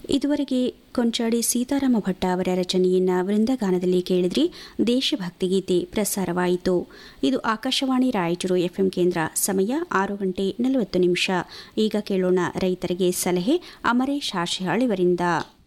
ಇದುವರೆಗೆ ಕೊಂಚಾಡಿ ಸೀತಾರಾಮ ಭಟ್ಟ ಅವರ ರಚನೆಯನ್ನ ವೃಂದಗಾನದಲ್ಲಿ ಕೇಳಿದ್ರಿ ದೇಶಭಕ್ತಿ ಗೀತೆ ಪ್ರಸಾರವಾಯಿತು ಇದು ಆಕಾಶವಾಣಿ ರಾಯಚೂರು ಎಫ್ಎಂ ಕೇಂದ್ರ ಸಮಯ ಆರು ಗಂಟೆ ನಲವತ್ತು ನಿಮಿಷ ಈಗ ಕೇಳೋಣ ರೈತರಿಗೆ ಸಲಹೆ ಅಮರೇಶ್ ಹಾಶಿಹಾಳಿವರಿಂದ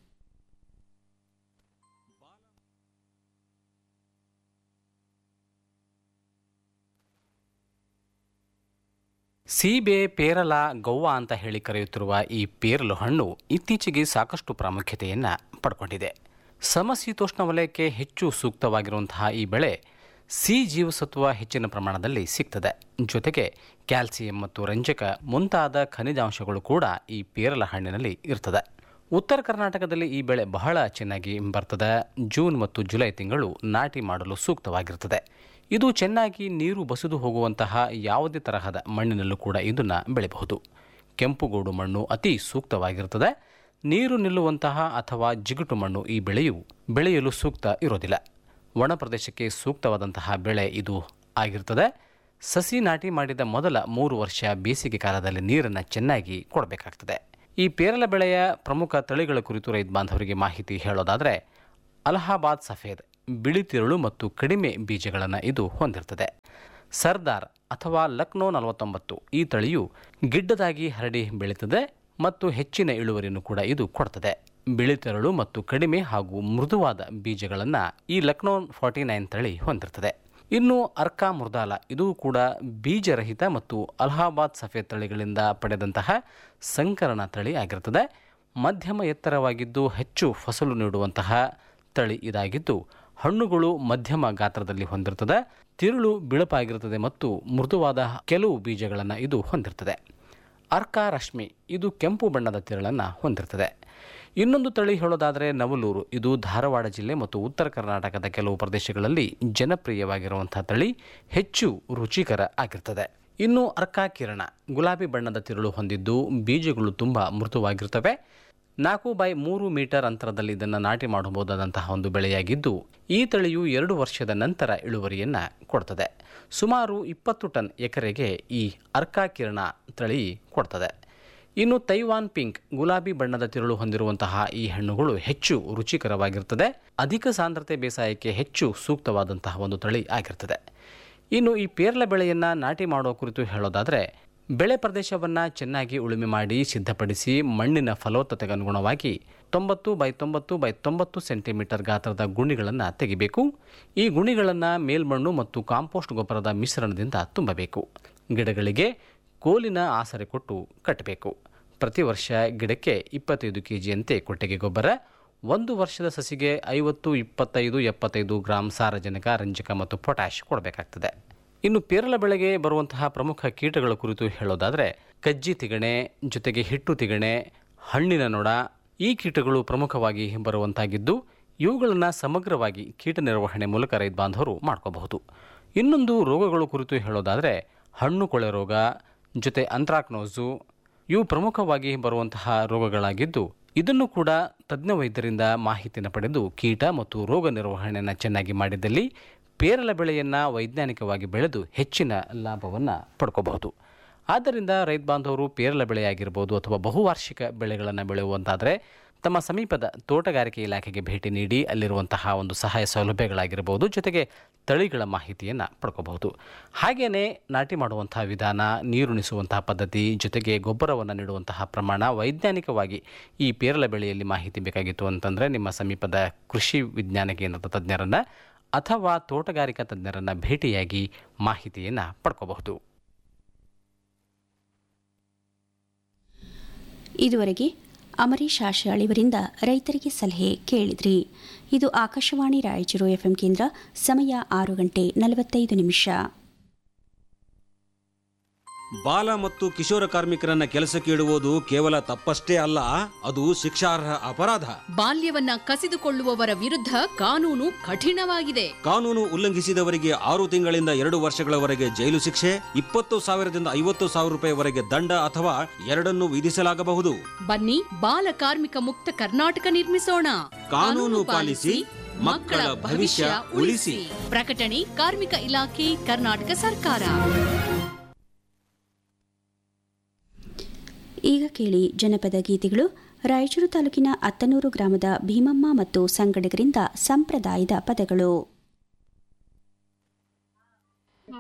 ಸೀಬೆ ಪೇರಲ ಗೌವ ಅಂತ ಹೇಳಿ ಕರೆಯುತ್ತಿರುವ ಈ ಪೇರಲು ಹಣ್ಣು ಇತ್ತೀಚೆಗೆ ಸಾಕಷ್ಟು ಪ್ರಾಮುಖ್ಯತೆಯನ್ನು ಪಡ್ಕೊಂಡಿದೆ ಸಮಶೀತೋಷ್ಣ ವಲಯಕ್ಕೆ ಹೆಚ್ಚು ಸೂಕ್ತವಾಗಿರುವಂತಹ ಈ ಬೆಳೆ ಸಿ ಜೀವಸತ್ವ ಹೆಚ್ಚಿನ ಪ್ರಮಾಣದಲ್ಲಿ ಸಿಗ್ತದೆ ಜೊತೆಗೆ ಕ್ಯಾಲ್ಸಿಯಂ ಮತ್ತು ರಂಜಕ ಮುಂತಾದ ಖನಿಜಾಂಶಗಳು ಕೂಡ ಈ ಪೇರಲ ಹಣ್ಣಿನಲ್ಲಿ ಇರ್ತದೆ ಉತ್ತರ ಕರ್ನಾಟಕದಲ್ಲಿ ಈ ಬೆಳೆ ಬಹಳ ಚೆನ್ನಾಗಿ ಬರ್ತದೆ ಜೂನ್ ಮತ್ತು ಜುಲೈ ತಿಂಗಳು ನಾಟಿ ಮಾಡಲು ಸೂಕ್ತವಾಗಿರ್ತದೆ ಇದು ಚೆನ್ನಾಗಿ ನೀರು ಬಸಿದು ಹೋಗುವಂತಹ ಯಾವುದೇ ತರಹದ ಮಣ್ಣಿನಲ್ಲೂ ಕೂಡ ಇದನ್ನು ಬೆಳೆಯಬಹುದು ಕೆಂಪುಗೋಡು ಮಣ್ಣು ಅತಿ ಸೂಕ್ತವಾಗಿರ್ತದೆ ನೀರು ನಿಲ್ಲುವಂತಹ ಅಥವಾ ಜಿಗುಟು ಮಣ್ಣು ಈ ಬೆಳೆಯು ಬೆಳೆಯಲು ಸೂಕ್ತ ಇರೋದಿಲ್ಲ ಒಣ ಪ್ರದೇಶಕ್ಕೆ ಸೂಕ್ತವಾದಂತಹ ಬೆಳೆ ಇದು ಆಗಿರ್ತದೆ ಸಸಿ ನಾಟಿ ಮಾಡಿದ ಮೊದಲ ಮೂರು ವರ್ಷ ಬೇಸಿಗೆ ಕಾಲದಲ್ಲಿ ನೀರನ್ನು ಚೆನ್ನಾಗಿ ಕೊಡಬೇಕಾಗ್ತದೆ ಈ ಪೇರಲ ಬೆಳೆಯ ಪ್ರಮುಖ ತಳಿಗಳ ಕುರಿತು ರೈತ ಬಾಂಧವರಿಗೆ ಮಾಹಿತಿ ಹೇಳೋದಾದರೆ ಅಲಹಾಬಾದ್ ಸಫೇದ್ ಬಿಳಿ ತಿರುಳು ಮತ್ತು ಕಡಿಮೆ ಬೀಜಗಳನ್ನು ಇದು ಹೊಂದಿರ್ತದೆ ಸರ್ದಾರ್ ಅಥವಾ ಲಕ್ನೋ ನಲವತ್ತೊಂಬತ್ತು ಈ ತಳಿಯು ಗಿಡ್ಡದಾಗಿ ಹರಡಿ ಬೆಳೀತದೆ ಮತ್ತು ಹೆಚ್ಚಿನ ಇಳುವರಿಯನ್ನು ಕೂಡ ಇದು ಕೊಡ್ತದೆ ಬಿಳಿ ತೆರಳು ಮತ್ತು ಕಡಿಮೆ ಹಾಗೂ ಮೃದುವಾದ ಬೀಜಗಳನ್ನು ಈ ಲಕ್ನೋ ಫಾರ್ಟಿ ನೈನ್ ತಳಿ ಹೊಂದಿರ್ತದೆ ಇನ್ನು ಅರ್ಕಾ ಮುರ್ದಾಲ ಇದು ಕೂಡ ಬೀಜರಹಿತ ಮತ್ತು ಅಲಹಾಬಾದ್ ಸಫೇದ್ ತಳಿಗಳಿಂದ ಪಡೆದಂತಹ ಸಂಕರಣ ತಳಿ ಆಗಿರ್ತದೆ ಮಧ್ಯಮ ಎತ್ತರವಾಗಿದ್ದು ಹೆಚ್ಚು ಫಸಲು ನೀಡುವಂತಹ ತಳಿ ಇದಾಗಿದ್ದು ಹಣ್ಣುಗಳು ಮಧ್ಯಮ ಗಾತ್ರದಲ್ಲಿ ಹೊಂದಿರ್ತದೆ ತಿರುಳು ಬಿಳುಪಾಗಿರುತ್ತದೆ ಮತ್ತು ಮೃದುವಾದ ಕೆಲವು ಬೀಜಗಳನ್ನು ಇದು ಹೊಂದಿರ್ತದೆ ಅರ್ಕಾ ರಶ್ಮಿ ಇದು ಕೆಂಪು ಬಣ್ಣದ ತಿರುಳನ್ನು ಹೊಂದಿರ್ತದೆ ಇನ್ನೊಂದು ತಳಿ ಹೇಳೋದಾದರೆ ನವಲೂರು ಇದು ಧಾರವಾಡ ಜಿಲ್ಲೆ ಮತ್ತು ಉತ್ತರ ಕರ್ನಾಟಕದ ಕೆಲವು ಪ್ರದೇಶಗಳಲ್ಲಿ ಜನಪ್ರಿಯವಾಗಿರುವಂಥ ತಳಿ ಹೆಚ್ಚು ರುಚಿಕರ ಆಗಿರ್ತದೆ ಇನ್ನು ಅರ್ಕಾ ಕಿರಣ ಗುಲಾಬಿ ಬಣ್ಣದ ತಿರುಳು ಹೊಂದಿದ್ದು ಬೀಜಗಳು ತುಂಬ ಮೃದುವಾಗಿರ್ತವೆ ನಾಲ್ಕು ಬೈ ಮೂರು ಮೀಟರ್ ಅಂತರದಲ್ಲಿ ಇದನ್ನು ನಾಟಿ ಮಾಡಬಹುದಾದಂತಹ ಒಂದು ಬೆಳೆಯಾಗಿದ್ದು ಈ ತಳಿಯು ಎರಡು ವರ್ಷದ ನಂತರ ಇಳುವರಿಯನ್ನು ಕೊಡ್ತದೆ ಸುಮಾರು ಇಪ್ಪತ್ತು ಟನ್ ಎಕರೆಗೆ ಈ ಅರ್ಕಾ ಕಿರಣ ತಳಿ ಕೊಡ್ತದೆ ಇನ್ನು ತೈವಾನ್ ಪಿಂಕ್ ಗುಲಾಬಿ ಬಣ್ಣದ ತಿರುಳು ಹೊಂದಿರುವಂತಹ ಈ ಹಣ್ಣುಗಳು ಹೆಚ್ಚು ರುಚಿಕರವಾಗಿರ್ತದೆ ಅಧಿಕ ಸಾಂದ್ರತೆ ಬೇಸಾಯಕ್ಕೆ ಹೆಚ್ಚು ಸೂಕ್ತವಾದಂತಹ ಒಂದು ತಳಿ ಆಗಿರ್ತದೆ ಇನ್ನು ಈ ಪೇರ್ಲ ಬೆಳೆಯನ್ನು ನಾಟಿ ಮಾಡುವ ಕುರಿತು ಹೇಳೋದಾದರೆ ಬೆಳೆ ಪ್ರದೇಶವನ್ನು ಚೆನ್ನಾಗಿ ಉಳುಮೆ ಮಾಡಿ ಸಿದ್ಧಪಡಿಸಿ ಮಣ್ಣಿನ ಫಲವತ್ತತೆಗೆ ಅನುಗುಣವಾಗಿ ತೊಂಬತ್ತು ಬೈ ತೊಂಬತ್ತು ಬೈ ತೊಂಬತ್ತು ಸೆಂಟಿಮೀಟರ್ ಗಾತ್ರದ ಗುಣಿಗಳನ್ನು ತೆಗಿಬೇಕು ಈ ಗುಣಿಗಳನ್ನು ಮೇಲ್ಮಣ್ಣು ಮತ್ತು ಕಾಂಪೋಸ್ಟ್ ಗೊಬ್ಬರದ ಮಿಶ್ರಣದಿಂದ ತುಂಬಬೇಕು ಗಿಡಗಳಿಗೆ ಕೋಲಿನ ಆಸರೆ ಕೊಟ್ಟು ಕಟ್ಟಬೇಕು ಪ್ರತಿ ವರ್ಷ ಗಿಡಕ್ಕೆ ಇಪ್ಪತ್ತೈದು ಕೆ ಜಿಯಂತೆ ಕೊಟ್ಟಿಗೆ ಗೊಬ್ಬರ ಒಂದು ವರ್ಷದ ಸಸಿಗೆ ಐವತ್ತು ಇಪ್ಪತ್ತೈದು ಎಪ್ಪತ್ತೈದು ಗ್ರಾಂ ಸಾರಜನಕ ರಂಜಕ ಮತ್ತು ಪೊಟ್ಯಾಶ್ ಕೊಡಬೇಕಾಗ್ತದೆ ಇನ್ನು ಪೇರಲ ಬೆಳೆಗೆ ಬರುವಂತಹ ಪ್ರಮುಖ ಕೀಟಗಳ ಕುರಿತು ಹೇಳೋದಾದರೆ ಕಜ್ಜಿ ತಿಗಣೆ ಜೊತೆಗೆ ಹಿಟ್ಟು ತಿಗಣೆ ಹಣ್ಣಿನ ನೊಣ ಈ ಕೀಟಗಳು ಪ್ರಮುಖವಾಗಿ ಬರುವಂತಾಗಿದ್ದು ಇವುಗಳನ್ನು ಸಮಗ್ರವಾಗಿ ಕೀಟ ನಿರ್ವಹಣೆ ಮೂಲಕ ರೈತ ಬಾಂಧವರು ಮಾಡ್ಕೋಬಹುದು ಇನ್ನೊಂದು ರೋಗಗಳ ಕುರಿತು ಹೇಳೋದಾದರೆ ಹಣ್ಣು ಕೊಳೆ ರೋಗ ಜೊತೆ ಅಂತ್ರಾಕ್ನೋಸು ಇವು ಪ್ರಮುಖವಾಗಿ ಬರುವಂತಹ ರೋಗಗಳಾಗಿದ್ದು ಇದನ್ನು ಕೂಡ ತಜ್ಞ ವೈದ್ಯರಿಂದ ಮಾಹಿತಿಯನ್ನು ಪಡೆದು ಕೀಟ ಮತ್ತು ರೋಗ ನಿರ್ವಹಣೆಯನ್ನು ಚೆನ್ನಾಗಿ ಮಾಡಿದಲ್ಲಿ ಪೇರಲ ಬೆಳೆಯನ್ನು ವೈಜ್ಞಾನಿಕವಾಗಿ ಬೆಳೆದು ಹೆಚ್ಚಿನ ಲಾಭವನ್ನು ಪಡ್ಕೋಬಹುದು ಆದ್ದರಿಂದ ರೈತ ಬಾಂಧವರು ಪೇರಲ ಬೆಳೆಯಾಗಿರ್ಬೋದು ಅಥವಾ ಬಹುವಾರ್ಷಿಕ ಬೆಳೆಗಳನ್ನು ಬೆಳೆಯುವಂತಾದರೆ ತಮ್ಮ ಸಮೀಪದ ತೋಟಗಾರಿಕೆ ಇಲಾಖೆಗೆ ಭೇಟಿ ನೀಡಿ ಅಲ್ಲಿರುವಂತಹ ಒಂದು ಸಹಾಯ ಸೌಲಭ್ಯಗಳಾಗಿರ್ಬೋದು ಜೊತೆಗೆ ತಳಿಗಳ ಮಾಹಿತಿಯನ್ನು ಪಡ್ಕೋಬಹುದು ಹಾಗೆಯೇ ನಾಟಿ ಮಾಡುವಂತಹ ವಿಧಾನ ನೀರುಣಿಸುವಂತಹ ಪದ್ಧತಿ ಜೊತೆಗೆ ಗೊಬ್ಬರವನ್ನು ನೀಡುವಂತಹ ಪ್ರಮಾಣ ವೈಜ್ಞಾನಿಕವಾಗಿ ಈ ಪೇರಲ ಬೆಳೆಯಲ್ಲಿ ಮಾಹಿತಿ ಬೇಕಾಗಿತ್ತು ಅಂತಂದರೆ ನಿಮ್ಮ ಸಮೀಪದ ಕೃಷಿ ವಿಜ್ಞಾನ ಕೇಂದ್ರದ ತಜ್ಞರನ್ನು ಅಥವಾ ತೋಟಗಾರಿಕಾ ತಜ್ಞರನ್ನು ಭೇಟಿಯಾಗಿ ಮಾಹಿತಿಯನ್ನು ಪಡ್ಕೋಬಹುದು ಇದುವರೆಗೆ ಅಮರೀಶ್ ಆಶಾಳಿವರಿಂದ ರೈತರಿಗೆ ಸಲಹೆ ಕೇಳಿದ್ರಿ ಇದು ಆಕಾಶವಾಣಿ ರಾಯಚೂರು ಎಫ್ಎಂ ಕೇಂದ್ರ ಸಮಯ ಆರು ಗಂಟೆ ನಲವತ್ತೈದು ನಿಮಿಷ ಬಾಲ ಮತ್ತು ಕಿಶೋರ ಕಾರ್ಮಿಕರನ್ನ ಕೆಲಸಕ್ಕೆ ಇಡುವುದು ಕೇವಲ ತಪ್ಪಷ್ಟೇ ಅಲ್ಲ ಅದು ಶಿಕ್ಷಾರ್ಹ ಅಪರಾಧ ಬಾಲ್ಯವನ್ನ ಕಸಿದುಕೊಳ್ಳುವವರ ವಿರುದ್ಧ ಕಾನೂನು ಕಠಿಣವಾಗಿದೆ ಕಾನೂನು ಉಲ್ಲಂಘಿಸಿದವರಿಗೆ ಆರು ತಿಂಗಳಿಂದ ಎರಡು ವರ್ಷಗಳವರೆಗೆ ಜೈಲು ಶಿಕ್ಷೆ ಇಪ್ಪತ್ತು ಸಾವಿರದಿಂದ ಐವತ್ತು ಸಾವಿರ ರೂಪಾಯಿವರೆಗೆ ದಂಡ ಅಥವಾ ಎರಡನ್ನು ವಿಧಿಸಲಾಗಬಹುದು ಬನ್ನಿ ಬಾಲ ಕಾರ್ಮಿಕ ಮುಕ್ತ ಕರ್ನಾಟಕ ನಿರ್ಮಿಸೋಣ ಕಾನೂನು ಪಾಲಿಸಿ ಮಕ್ಕಳ ಭವಿಷ್ಯ ಉಳಿಸಿ ಪ್ರಕಟಣೆ ಕಾರ್ಮಿಕ ಇಲಾಖೆ ಕರ್ನಾಟಕ ಸರ್ಕಾರ ಈಗ ಕೇಳಿ ಜನಪದ ಗೀತೆಗಳು ರಾಯಚೂರು ತಾಲೂಕಿನ ಅತ್ತನೂರು ಗ್ರಾಮದ ಭೀಮಮ್ಮ ಮತ್ತು ಸಂಗಡಿಗರಿಂದ ಸಂಪ್ರದಾಯದ ಪದಗಳು